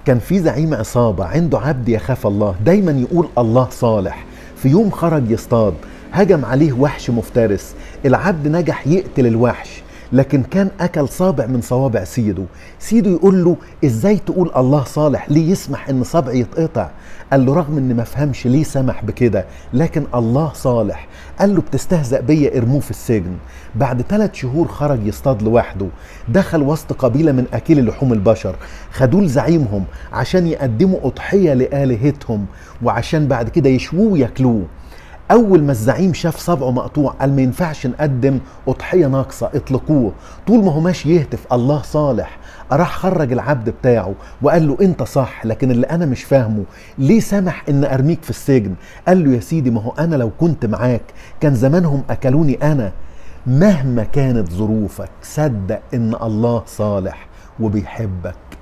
كان في زعيم عصابة عنده عبد يخاف الله دايما يقول الله صالح في يوم خرج يصطاد هجم عليه وحش مفترس العبد نجح يقتل الوحش لكن كان اكل صابع من صوابع سيده سيده يقول له ازاي تقول الله صالح ليه يسمح ان صبعي يتقطع قال له رغم ان ما فهمش ليه سمح بكده لكن الله صالح قال له بتستهزأ بيا ارموه في السجن بعد ثلاث شهور خرج يصطاد لوحده دخل وسط قبيلة من أكيل لحوم البشر خدوه لزعيمهم عشان يقدموا أضحية لآلهتهم وعشان بعد كده يشووه وياكلوه اول ما الزعيم شاف صبعه مقطوع قال ما ينفعش نقدم اضحيه ناقصه اطلقوه طول ما هو ماشي يهتف الله صالح راح خرج العبد بتاعه وقال له انت صح لكن اللي انا مش فاهمه ليه سمح ان ارميك في السجن قال له يا سيدي ما هو انا لو كنت معاك كان زمانهم اكلوني انا مهما كانت ظروفك صدق ان الله صالح وبيحبك